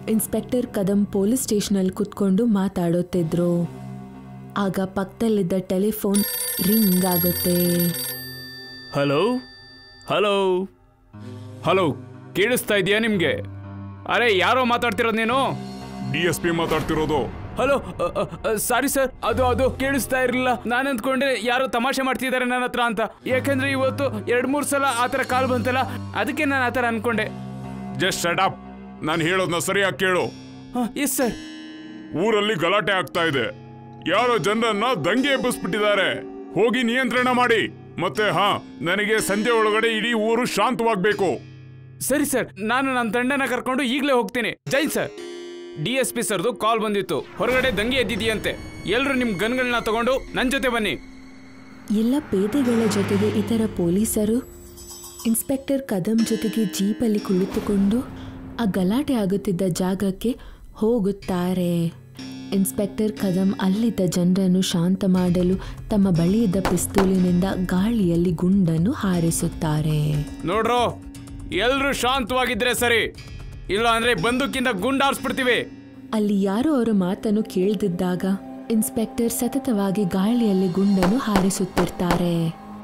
inspector Kadam police ಸ್ಟೇಷನಲ್ಲಿ ಕುತ್ಕೊಂಡು ಮಾತಾಡುತ್ತಿದ್ರು ಆಗ ಪಕ್ಕದಲ್ಲಿದ್ದ ಟೆಲಿಫೋನ್ ರಿಂಗ್ ಆಗುತ್ತೆ ಹಲೋ ಹಲೋ ಹಲೋ ಕೇಳಿಸ್ತಾ ಇದೆಯಾ ನಿಮಗೆ ಅರೆ ಯಾರೋ ಮಾತಾಡ್ತಿರೋದು ನೀನು ಡಿ ಎಸ್ ಪಿ ಮಾತಾಡ್ತಿರೋದು ಹಲೋ ಸಾರಿ ಸರ್ ಅದು ಅದು ಕೇಳಿಸ್ತಾ ಇರಲಿಲ್ಲ ನಾನು ಅಂದ್ಕೊಂಡೆ ಯಾರೋ ತಮಾಷೆ ಮಾಡ್ತಿದ್ದಾರೆ ನನ್ನ ಹತ್ರ ಅಂತ ಯಾಕಂದ್ರೆ ಇವತ್ತು ಎರಡು ಮೂರು ಸಲ ಆ ಥರ ಕಾಲ್ ಬಂತಲ್ಲ ಅದಕ್ಕೆ ನಾನು ಆ ಥರ ಅನ್ಕೊಂಡೆ ಜಸ್ಟ್ ಶಟ್ ಅಪ್ ನಾನು ಹೇಳೋದನ್ನ ಸರಿಯಾಗಿ ಕೇಳು ಎಸ್ ಸರ್ ಊರಲ್ಲಿ ಗಲಾಟೆ ಆಗ್ತಾ ಇದೆ ಯಾರೋ ಜನರನ್ನ ದಂಗೆ ಎಬ್ಬಿಸ್ಬಿಟ್ಟಿದ್ದಾರೆ ಹೋಗಿ ನಿಯಂತ್ರಣ ಮಾಡಿ ಮತ್ತೆ ಹಾ ನನಗೆ ಸಂಜೆ ಒಳಗಡೆ ಇಡೀ ಊರು ಶಾಂತವಾಗ್ಬೇಕು ಸರಿ ಸರ್ ನಾನು ನನ್ನ ತಂಡನ ಕರ್ಕೊಂಡು ಈಗಲೇ ಹೋಗ್ತೀನಿ Jain sir D S P ಸರ್ದು ಕಾಲ್ ಬಂದಿತ್ತು ಹೊರಗಡೆ ದಂಗೆ ಎದ್ದಿದೆಯಂತೆ ಎಲ್ಲರೂ ನಿಮ್ಮ ಗನ್ಗಳನ್ನ ತಗೊಂಡು ನನ್ನ ಜೊತೆ ಬನ್ನಿ ಎಲ್ಲ ಪೇದೆಗಳ ಜೊತೆಗೆ ಇತರ ಪೊಲೀಸರು ಇನ್ಸ್ಪೆಕ್ಟರ್ ಕದಂ ಜೊತೆಗೆ ಜೀಪಲ್ಲಿ ಕುಳಿತುಕೊಂಡು ಆ ಗಲಾಟೆ ಆಗುತ್ತಿದ್ದ ಜಾಗಕ್ಕೆ ಹೋಗುತ್ತಾರೆ ಇನ್ಸ್ಪೆಕ್ಟರ್ ಕದಂ ಅಲ್ಲಿದ್ದ ಜನರನ್ನು ಶಾಂತ ಮಾಡಲು ತಮ್ಮ ಬಳಿಯಿದ್ದ ಪಿಸ್ತೂಲಿನಿಂದ ಗಾಳಿಯಲ್ಲಿ ಗುಂಡನ್ನು ಹಾರಿಸುತ್ತಾರೆ ನೋಡ್ರೋ ಎಲ್ಲರೂ ಶಾಂತವಾಗಿದ್ರೆ ಸರಿ ಇಲ್ಲ ಅಂದ್ರೆ ಬಂದೂಕಿಂದ ಗುಂಡಾರ್ಸ್ಬಿಡ್ತೀವಿ ಅಲ್ಲಿ ಯಾರೋ ಅವರ ಮಾತನ್ನು ಕೇಳದಿದ್ದಾಗ ಇನ್ಸ್ಪೆಕ್ಟರ್ ಸತತವಾಗಿ ಗಾಳಿಯಲ್ಲಿ ಗುಂಡನ್ನು ಹಾರಿಸುತ್ತಿರ್ತಾರೆ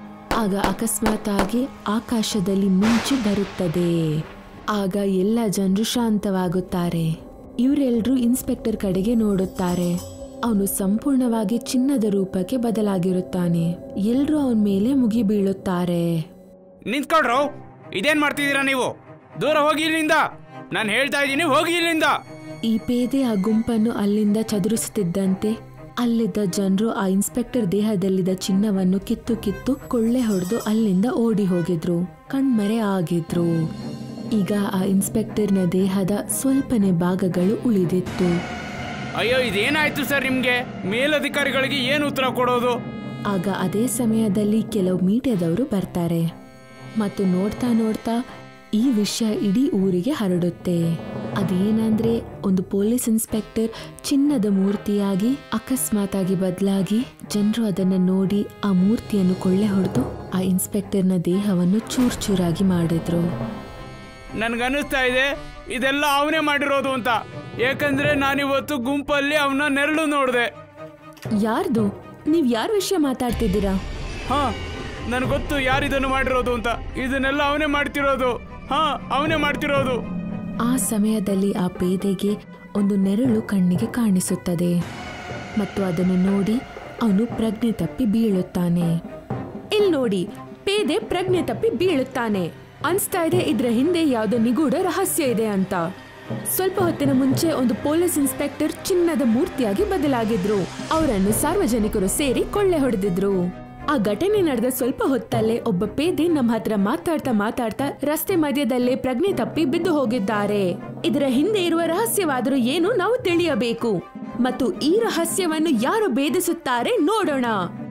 ಆಗ ಅಕಸ್ಮಾತ್ ಆಗಿ ಆಕಾಶದಲ್ಲಿ ಮಿಂಚು ಬರುತ್ತದೆ ಆಗ ಎಲ್ಲ ಜನರು ಶಾಂತವಾಗುತ್ತಾರೆ ಇವರೆಲ್ಲರೂ ಇನ್ಸ್ಪೆಕ್ಟರ್ ಕಡೆಗೆ ನೋಡುತ್ತಾರೆ ಅವನು ಸಂಪೂರ್ಣವಾಗಿ ಚಿನ್ನದ ರೂಪಕ್ಕೆ ಬದಲಾಗಿರುತ್ತಾನೆ ಎಲ್ರೂ ಅವನ ಮೇಲೆ ಮುಗಿ ಬೀಳುತ್ತಾರೆ ನಿಂತ್ಕೊಳ್ರೋ ಇದೇನ್ ಮಾಡ್ತಿದ್ದೀರಾ ನೀವು ದೂರ ಹೋಗಿ ಇಲ್ಲಿಂದ ನಾನು ಹೇಳ್ತಾ ಇದ್ದೀನಿ ಹೋಗಿ ಇಲ್ಲಿಂದ ಈ ಪೇದೆ ಆ ಗುಂಪನ್ನು ಅಲ್ಲಿಂದ ಚದುರಿಸುತ್ತಿದ್ದಂತೆ ಅಲ್ಲಿದ್ದ ಜನರು ಆ ಇನ್ಸ್ಪೆಕ್ಟರ್ ದೇಹದಲ್ಲಿದ್ದ ಚಿನ್ನವನ್ನು ಕಿತ್ತು ಕಿತ್ತು ಕೊಳ್ಳೆ ಹೊಡೆದು ಅಲ್ಲಿಂದ ಓಡಿ ಹೋಗಿದ್ರು ಕಣ್ಮರೆ ಆಗಿದ್ರು ಈಗ ಆ ಇನ್ಸ್ಪೆಕ್ಟರ್ನ ದೇಹದ ಸ್ವಲ್ಪನೇ ಭಾಗಗಳು ಉಳಿದಿತ್ತು ಅಯ್ಯೋ ಇದೇನಾಯ್ತು ಸರ್ ನಿಮ್ಗೆ ಮೇಲಧಿಕಾರಿಗಳಿಗೆ ಏನು ಉತ್ತರ ಕೊಡೋದು ಆಗ ಅದೇ ಸಮಯದಲ್ಲಿ ಕೆಲವು ಮೀಡಿಯಾದವರು ಬರ್ತಾರೆ ಮತ್ತು ನೋಡ್ತಾ ನೋಡ್ತಾ ಈ ವಿಷಯ ಇಡೀ ಊರಿಗೆ ಹರಡುತ್ತೆ ಅದೇನಂದ್ರೆ ಒಂದು ಪೊಲೀಸ್ ಇನ್ಸ್ಪೆಕ್ಟರ್ ಚಿನ್ನದ ಮೂರ್ತಿಯಾಗಿ ಅಕಸ್ಮಾತ್ ಆಗಿ ಬದಲಾಗಿ ಜನರು ಅದನ್ನ ನೋಡಿ ಆ ಮೂರ್ತಿಯನ್ನು ಕೊಳ್ಳೆ ಹೊಡೆದು ಆ ಇನ್ಸ್ಪೆಕ್ಟರ್ನ ದೇಹವನ್ನು ಚೂರ್ ಚೂರಾಗಿ ಮಾಡಿದ್ರು ನನ್ಗನ್ನಿಸ್ತಾ ಇದೆ ಇದೆಲ್ಲ ಅವನೇ ಮಾಡಿರೋದು ಅಂತ ಯಾಕಂದ್ರೆ ನಾನಿವತ್ತು ಗುಂಪಲ್ಲಿ ಅವನ ನೆರಳು ನೋಡಿದೆ ಯಾರ್ದು ನೀವ್ ಯಾರ ವಿಷಯ ಮಾತಾಡ್ತಿದ್ದೀರಾ ಹಾ ನನ್ಗೆ ಗೊತ್ತು ಯಾರಿದನ್ನು ಮಾಡಿರೋದು ಅಂತ ಇದನ್ನೆಲ್ಲ ಅವನೇ ಮಾಡ್ತಿರೋದು ಹಾ ಅವನೇ ಮಾಡ್ತಿರೋದು ಆ ಸಮಯದಲ್ಲಿ ಆ ಪೇದೆಗೆ ಒಂದು ನೆರಳು ಕಣ್ಣಿಗೆ ಕಾಣಿಸುತ್ತದೆ ಮತ್ತು ಅದನ್ನು ನೋಡಿ ಅವನು ಪ್ರಜ್ಞೆ ತಪ್ಪಿ ಬೀಳುತ್ತಾನೆ ಇಲ್ಲಿ ನೋಡಿ ಪೇದೆ ಪ್ರಜ್ಞೆ ತಪ್ಪಿ ಬೀಳುತ್ತಾನೆ ಅನ್ಸ್ತಾ ಇದೆ ಇದ್ರ ಹಿಂದೆ ಯಾವುದೋ ನಿಗೂಢ ರಹಸ್ಯ ಇದೆ ಅಂತ ಸ್ವಲ್ಪ ಹೊತ್ತಿನ ಮುಂಚೆ ಒಂದು ಪೊಲೀಸ್ ಇನ್ಸ್ಪೆಕ್ಟರ್ ಚಿನ್ನದ ಮೂರ್ತಿಯಾಗಿ ಬದಲಾಗಿದ್ರು ಅವರನ್ನು ಸಾರ್ವಜನಿಕರು ಸೇರಿ ಕೊಳ್ಳೆ ಹೊಡೆದಿದ್ರು ಆ ಘಟನೆ ನಡೆದ ಸ್ವಲ್ಪ ಹೊತ್ತಲ್ಲೇ ಒಬ್ಬ ಪೇದೆ ನಮ್ಮ ಹತ್ರ ಮಾತಾಡ್ತಾ ಮಾತಾಡ್ತಾ ರಸ್ತೆ ಮಧ್ಯದಲ್ಲೇ ಪ್ರಜ್ಞೆ ತಪ್ಪಿ ಬಿದ್ದು ಹೋಗಿದ್ದಾರೆ ಇದರ ಹಿಂದೆ ಇರುವ ರಹಸ್ಯವಾದರೂ ಏನು ನಾವು ತಿಳಿಯಬೇಕು ಮತ್ತು ಈ ರಹಸ್ಯವನ್ನು ಯಾರು ಭೇದಿಸುತ್ತಾರೆ ನೋಡೋಣ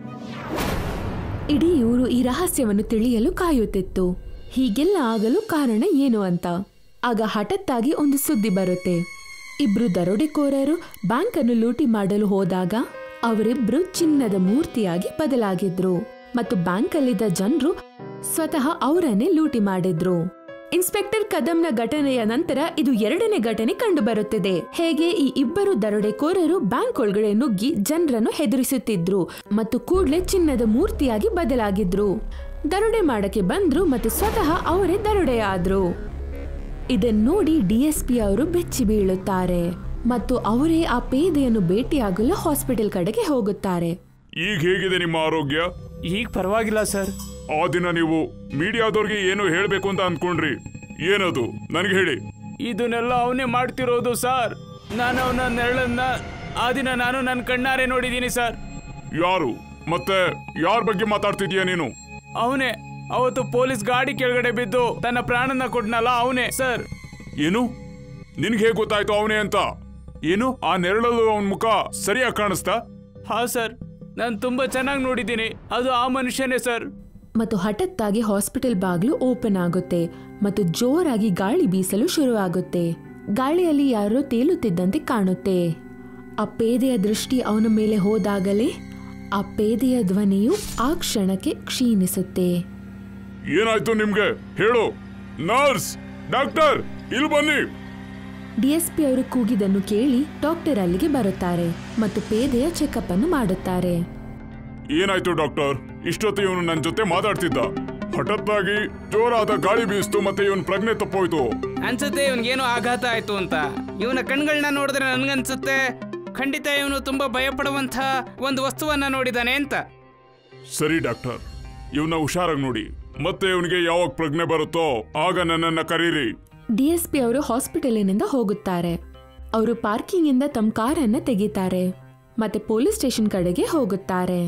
ಇಡೀ ಊರು ಈ ರಹಸ್ಯವನ್ನು ತಿಳಿಯಲು ಕಾಯುತ್ತಿತ್ತು ಹೀಗೆಲ್ಲ ಆಗಲು ಕಾರಣ ಏನು ಅಂತ ಆಗ ಹಠತ್ತಾಗಿ ಒಂದು ಸುದ್ದಿ ಬರುತ್ತೆ ಇಬ್ರು ದರೋಡೆಕೋರರು ಬ್ಯಾಂಕ್ ಅನ್ನು ಲೂಟಿ ಮಾಡಲು ಹೋದಾಗ ಅವರಿಬ್ರು ಚಿನ್ನದ ಮೂರ್ತಿಯಾಗಿ ಬದಲಾಗಿದ್ರು ಮತ್ತು ಬ್ಯಾಂಕಲ್ಲಿದ್ದ ಜನರು ಸ್ವತಃ ಅವರನ್ನೇ ಲೂಟಿ ಮಾಡಿದ್ರು ಇನ್ಸ್ಪೆಕ್ಟರ್ ಕದಮ್ನ ಘಟನೆಯ ನಂತರ ಇದು ಎರಡನೇ ಘಟನೆ ಕಂಡು ಬರುತ್ತಿದೆ ಹೇಗೆ ಈ ಇಬ್ಬರು ದರೋಡೆಕೋರರು ಬ್ಯಾಂಕ್ ಒಳಗಡೆ ನುಗ್ಗಿ ಜನರನ್ನು ಹೆದರಿಸುತ್ತಿದ್ರು ಮತ್ತು ಕೂಡ್ಲೆ ಚಿನ್ನದ ಮೂರ್ತಿಯಾಗಿ ಬದಲಾಗಿದ್ರು ದರೋಡೆ ಮಾಡಕ್ಕೆ ಬಂದ್ರು ಮತ್ತು ಸ್ವತಃ ಅವರೇ ದರೋಡೆಯಾದ್ರು ಇದನ್ನ ನೋಡಿ ಡಿಎಸ್ಪಿ ಅವರು ಬೆಚ್ಚಿ ಬೀಳುತ್ತಾರೆ ಮತ್ತು ಅವರೇ ಆ ಪೇದೆಯನ್ನು ಭೇಟಿಯಾಗಲು ಹಾಸ್ಪಿಟಲ್ ಕಡೆಗೆ ಹೋಗುತ್ತಾರೆ ಈಗ ಹೇಗಿದೆ ನಿಮ್ಮ ಆರೋಗ್ಯ ಈಗ ಪರವಾಗಿಲ್ಲ ಸರ್ ಆ ದಿನ ನೀವು ಮೀಡಿಯಾದವ್ರಿಗೆ ಏನು ಹೇಳ್ಬೇಕು ಅಂತ ಅನ್ಕೊಂಡ್ರಿ ಏನದು ನನಗೆ ಹೇಳಿ ಇದನ್ನೆಲ್ಲ ಅವನೇ ಮಾಡ್ತಿರೋದು ಸರ್ ನಾನು ಅವನ ನೆರಳನ್ನ ಆ ದಿನ ನಾನು ನನ್ನ ಕಣ್ಣಾರೆ ನೋಡಿದ್ದೀನಿ ಸರ್ ಯಾರು ಮತ್ತೆ ಯಾರ ಬಗ್ಗೆ ಮಾತಾಡ್ತಿದ್ಯಾ ನೀನು ಅವನೇ ಅವತ್ತು ಪೊಲೀಸ್ ಗಾಡಿ ಕೆಳಗಡೆ ಬಿದ್ದು ತನ್ನ ಪ್ರಾಣನ ಕೊಟ್ನಲ್ಲ ಅವನೇ ಸರ್ ಏನು ನಿನ್ಗೆ ಹೇಗೆ ಗೊತ್ತಾಯ್ತು ಅವನೇ ಅಂತ ಏನು ಆ ನೆರಳಲು ಅವನ ಮುಖ ಸರಿಯಾಗಿ ಕಾಣಿಸ್ತಾ ಹಾ ಸರ್ ನಾನು ತುಂಬಾ ಚೆನ್ನಾಗಿ ನೋಡಿದ್ದೀನಿ ಅದು ಆ ಮನುಷ್ಯನೇ ಸರ್ ಮತ್ತು ಹಠತ್ತಾಗಿ ಹಾಸ್ಪಿಟಲ್ ಬಾಗಿಲು ಓಪನ್ ಆಗುತ್ತೆ ಮತ್ತು ಜೋರಾಗಿ ಗಾಳಿ ಬೀಸಲು ಶುರುವಾಗುತ್ತೆ ಗಾಳಿಯಲ್ಲಿ ಯಾರೋ ತೇಲುತ್ತಿದ್ದಂತೆ ಕಾಣುತ್ತೆ ಆ ಪೇದೆಯ ದೃಷ್ಟಿ ಅವನ ಮೇಲೆ ಹೋದಾಗಲೇ ಆ ಪೇದೆಯ ಧ್ವನಿಯು ಆ ಕ್ಷಣಕ್ಕೆ ಕ್ಷೀಣಿಸುತ್ತೆ ಏನಾಯ್ತು ನಿಮ್ಗೆ ಹೇಳು ನರ್ಸ್ ಡಾಕ್ಟರ್ ಇಲ್ಲಿ ಬನ್ನಿ ಡಿಎಸ್ಪಿ ಅವರು ಕೂಗಿದನ್ನು ಕೇಳಿ ಡಾಕ್ಟರ್ ಅಲ್ಲಿಗೆ ಬರುತ್ತಾರೆ ಮತ್ತು ಪೇದೆಯ ಚೆಕಪ್ ಅನ್ನು ಮಾಡುತ್ತಾರೆ ಏನಾಯ್ತು ಡಾಕ್ಟರ್ ಇಷ್ಟೊತ್ತು ಇವನು ನನ್ನ ಜೊತೆ ಮಾತಾಡ್ತಿದ್ದ ಹಠತ್ತಾಗಿ ಜೋರಾದ ಗಾಳಿ ಬೀಸ್ತು ಮತ್ತೆ ಇವನ್ ಪ್ರಜ್ಞೆ ತಪ್ಪೋಯ್ತು ಅನ್ಸುತ್ತೆ ಇವನ್ಗೇನೋ ಆಘಾತ ಆಯ್ತು ಅಂತ ಇವನ ಕಣ್ಗಳನ್ನ ನೋಡಿದ್ರೆ ನನ್ಗನ್ಸುತ್ತೆ ಖಂಡಿತ ಇವನು ತುಂಬಾ ಭಯಪಡುವಂತ ಒಂದು ವಸ್ತುವನ್ನ ನೋಡಿದಾನೆ ಅಂತ ಸರಿ ಡಾಕ್ಟರ್ ಇವನ್ನ ಹುಷಾರಾಗಿ ನೋಡಿ ಮತ್ತೆ ಇವನಿಗೆ ಯಾವಾಗ ಪ್ರಜ್ಞೆ ಬರುತ್ತೋ ಆಗ ನನ್ನನ್ನ ಕರೀರಿ ಡಿಎಸ್ಪಿ ಅವರು ಹಾಸ್ಪಿಟಲಿನಿಂದ ಹೋಗುತ್ತಾರೆ ಅವರು ಪಾರ್ಕಿಂಗ್ ಇಂದ ತಮ್ಮ ಕಾರನ್ನ ತೆಗಿತಾರೆ ಮತ್ತೆ ಪೊಲೀಸ್ ಸ್ಟೇಷನ್ ಕಡೆಗೆ ಹೋಗುತ್ತಾರೆ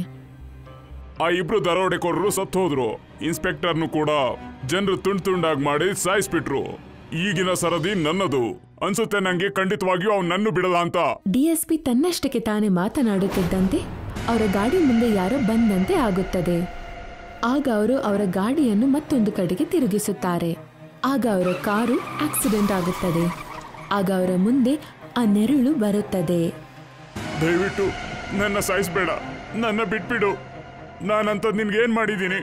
ಆ ಇಬ್ರು ದರೋಡೆಕೋರರು ಸತ್ತು ಹೋದ್ರು ಇನ್ಸ್ಪೆಕ್ಟರ್ನು ಕೂಡ ಜನರು ತುಂಡ್ ತುಂಡಾಗಿ ಮಾಡಿ ಸಾಯಿಸ್ಬಿಟ್ರು ಈಗಿನ ಸರದಿ ನನ್ನದು ಅನ್ಸುತ್ತೆ ನಂಗೆ ಖಂಡಿತವಾಗಿಯೂ ಅವ್ನು ನನ್ನು ಬಿಡಲ್ಲ ಅಂತ ಡಿಎಸ್ಪಿ ತನ್ನಷ್ಟಕ್ಕೆ ತಾನೇ ಮಾತನಾಡುತ್ತಿದ್ದಂತೆ ಅವರ ಗಾಡಿ ಮುಂದೆ ಯಾರೋ ಬಂದಂತೆ ಆಗುತ್ತದೆ ಆಗ ಅವರು ಅವರ ಗಾಡಿಯನ್ನು ಮತ್ತೊಂದು ಕಡೆಗೆ ತಿರುಗಿಸುತ್ತಾರೆ ಆಗ ಅವರ ಕಾರು ಆಕ್ಸಿಡೆಂಟ್ ಆಗುತ್ತದೆ ಆಗ ಅವರ ಮುಂದೆ ಆ ನೆರಳು ಬರುತ್ತದೆ ದಯವಿಟ್ಟು ನನ್ನ ಸಾಯಿಸ್ಬೇಡ ನನ್ನ ಬಿಟ್ಬಿಡು ನಾನಂತ ನಿನ್ಗೇನ್ ಮಾಡಿದ್ದೀನಿ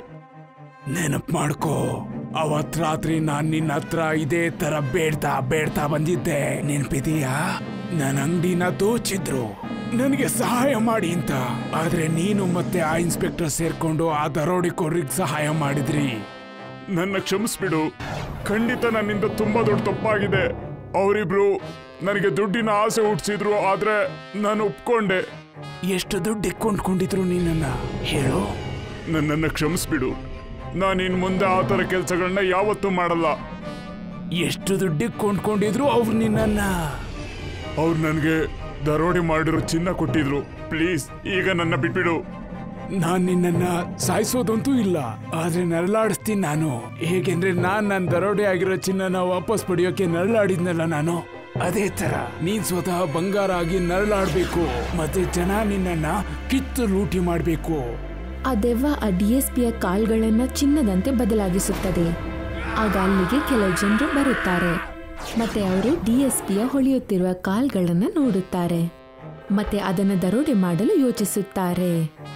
ನೆನಪು ಮಾಡ್ಕೋ ಅವತ್ ರಾತ್ರಿ ನಾನ್ ನಿನ್ನ ಹತ್ರ ಇದೇ ತರ ಬೇಡ್ತಾ ಬೇಡ್ತಾ ಬಂದಿದ್ದೆ ನೆನ್ಪಿದೀಯಾ ನನ್ನ ಅಂಗಡಿನ ದೋಚಿದ್ರು ನನಗೆ ಸಹಾಯ ಮಾಡಿ ಅಂತ ಆದ್ರೆ ನೀನು ಮತ್ತೆ ಆ ಇನ್ಸ್ಪೆಕ್ಟರ್ ಸೇರ್ಕೊಂಡು ಆ ದರೋಡಿಕೋರಿಗೆ ಸಹಾಯ ಮಾಡಿದ್ರಿ ನನ್ನ ಕ್ಷಮಿಸ್ಬಿಡು ಖಂಡಿತ ನನ್ನಿಂದ ತುಂಬಾ ದೊಡ್ಡ ತಪ್ಪಾಗಿದೆ ಅವರಿಬ್ರು ನನಗೆ ದುಡ್ಡಿನ ಆಸೆ ಹುಟ್ಟಿಸಿದ್ರು ಆದ್ರೆ ನಾನು ಒಪ್ಕೊಂಡೆ ಎಷ್ಟು ದುಡ್ಡು ಕೊಂಡ್ಕೊಂಡಿದ್ರು ನಿನ್ನನ್ನ ಹೇಳು ನನ್ನನ್ನ ಕ್ಷಮಿಸ್ಬಿಡು ನಾನು ಇನ್ ಮುಂದೆ ಆ ಥರ ಕೆಲಸಗಳನ್ನ ಯಾವತ್ತೂ ಮಾಡಲ್ಲ ಎಷ್ಟು ದುಡ್ಡಿಗೆ ಕೊಂಡ್ಕೊಂಡಿದ್ರು ಅವ್ರು ನಿನ್ನನ್ನ ಅವ್ರು ನನಗೆ ದರೋಡೆ ಮಾಡಿರೋ ಚಿನ್ನ ಕೊಟ್ಟಿದ್ರು ಪ್ಲೀಸ್ ಈಗ ನನ್ನ ಬಿಟ್ಬಿಡು ನಾನ್ ನಿನ್ನನ್ನ ಸಾಯಿಸೋದಂತೂ ಇಲ್ಲ ಆದ್ರೆ ನರಳಾಡಿಸ್ತೀನಿ ನಾನು ಹೇಗೆಂದ್ರೆ ನಾನ್ ನನ್ ದರೋಡೆ ಆಗಿರೋ ಚಿನ್ನನ ವಾಪಸ್ ಪಡೆಯೋಕೆ ನರಳಾಡಿದ್ನಲ್ಲ ನಾನು ಅದೇ ತರ ನೀನ್ ಸ್ವತಃ ಬಂಗಾರ ಆಗಿ ನರಳಾಡ್ಬೇಕು ಮತ್ತೆ ಜನ ನಿನ್ನನ್ನ ಕಿತ್ತು ಲೂಟಿ ಮಾಡ್ಬೇಕು ಆ ದೆವ್ವ ಆ ಡಿಎಸ್ಪಿಯ ಕಾಲ್ಗಳನ್ನ ಚಿನ್ನದಂತೆ ಬದಲಾಗಿಸುತ್ತದೆ ಆಗ ಅಲ್ಲಿಗೆ ಕೆಲವು ಜನರು ಬರುತ್ತಾರೆ ಮತ್ತೆ ಅವರು ಡಿಎಸ್ಪಿಯ ಹೊಳೆಯುತ್ತಿರುವ ಕಾಲ್ಗಳನ್ನ ನೋಡುತ್ತಾರೆ ಮತ್ತೆ ಅದನ್ನು ದರೋಡೆ ಮಾಡಲು ಯೋಚಿಸುತ್ತಾರೆ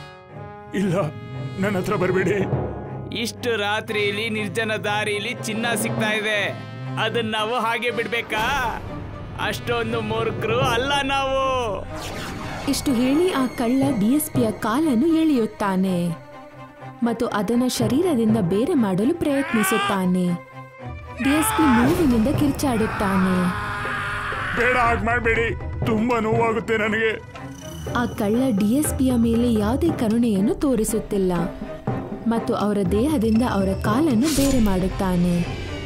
ಇಲ್ಲ ನನ್ನ ಹತ್ರ ಬರಬೇಡಿ ಇಷ್ಟು ರಾತ್ರಿಯಲ್ಲಿ ನಿರ್ಜನ ದಾರಿಯಲ್ಲಿ ಚಿನ್ನ ಸಿಗ್ತಾ ಇದೆ ಅದನ್ನ ನಾವು ಹಾಗೆ ಬಿಡ್ಬೇಕಾ ಅಷ್ಟೊಂದು ಮೂರ್ಖರು ಅಲ್ಲ ನಾವು ಇಷ್ಟು ಹೇಳಿ ಆ ಕಳ್ಳ ಡಿಎಸ್ಪಿಯ ಕಾಲನ್ನು ಎಳೆಯುತ್ತಾನೆ ಮತ್ತು ಅದನ್ನ ಶರೀರದಿಂದ ಬೇರೆ ಮಾಡಲು ಪ್ರಯತ್ನಿಸುತ್ತಾನೆ ಡಿಎಸ್ಪಿ ನೋವಿನಿಂದ ಕಿರ್ಚಾಡುತ್ತಾನೆ ಬೇಡ ಹಾಗೆ ಮಾಡಬೇಡಿ ತುಂಬಾ ನೋವಾಗುತ್ತೆ ನನಗೆ ಆ ಕಳ್ಳ ಡಿಎಸ್ಪಿಯ ಮೇಲೆ ಯಾವುದೇ ಕರುಣೆಯನ್ನು ತೋರಿಸುತ್ತಿಲ್ಲ ಮತ್ತು ಅವರ ದೇಹದಿಂದ ಅವರ ಕಾಲನ್ನು ಬೇರೆ ಮಾಡುತ್ತಾನೆ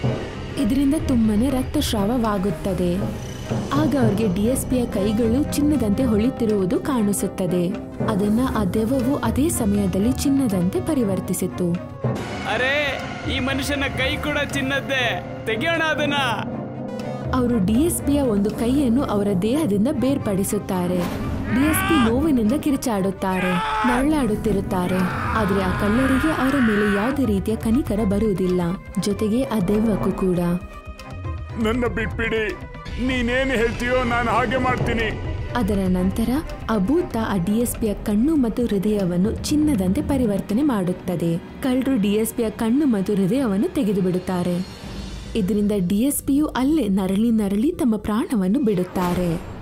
ಇದರಿಂದ ತುಂಬನೇ ರಕ್ತಸ್ರಾವವಾಗುತ್ತದೆ ಆಗ ಅವ್ರಿಗೆ ಡಿಎಸ್ಪಿಯ ಕೈಗಳು ಚಿನ್ನದಂತೆ ಹೊಳಿತಿರುವುದು ಕಾಣಿಸುತ್ತದೆ ಅದನ್ನ ಆ ದೆವ್ವವು ಅದೇ ಸಮಯದಲ್ಲಿ ಚಿನ್ನದಂತೆ ಪರಿವರ್ತಿಸಿತು ಅರೆ ಈ ಮನುಷ್ಯನ ಕೈ ಕೂಡ ಚಿನ್ನದ್ದೇ ತೆಗಿಯೋಣ ಅದನ್ನ ಅವರು ಡಿಎಸ್ಪಿಯ ಒಂದು ಕೈಯನ್ನು ಅವರ ದೇಹದಿಂದ ಬೇರ್ಪಡಿಸುತ್ತಾರೆ ಡಿಎಸ್ಪಿ ನೋವಿನಿಂದ ಕಿರಿಚಾಡುತ್ತಾರೆ ನರಳಾಡುತ್ತಿರುತ್ತಾರೆ ಆದರೆ ಆ ಕಳ್ಳರಿಗೆ ಅವರ ಮೇಲೆ ಯಾವುದೇ ರೀತಿಯ ಕನಿಕರ ಬರುವುದಿಲ್ಲ ಜೊತೆಗೆ ಆ ದೆವ್ವಕ್ಕೂ ಕೂಡ ನನ್ನ ಬಿಟ್ಬಿಡಿ ನೀನೇನು ಹೇಳ್ತೀಯೋ ನಾನು ಹಾಗೆ ಮಾಡ್ತೀನಿ ಅದರ ನಂತರ ಆ ಭೂತ ಆ ಡಿಎಸ್ಪಿಯ ಕಣ್ಣು ಮತ್ತು ಹೃದಯವನ್ನು ಚಿನ್ನದಂತೆ ಪರಿವರ್ತನೆ ಮಾಡುತ್ತದೆ ಕಳ್ಳರು ಡಿಎಸ್ಪಿಯ ಕಣ್ಣು ಮತ್ತು ಹೃದಯವನ್ನು ತೆಗೆದು ಬಿಡುತ್ತಾರೆ ಇದರಿಂದ ಡಿಎಸ್ಪಿಯು ಅಲ್ಲೇ ನರಳಿ ನರಳಿ ತಮ್ಮ ಪ್ರಾಣವನ್ನು ಬಿಡುತ್ತಾರೆ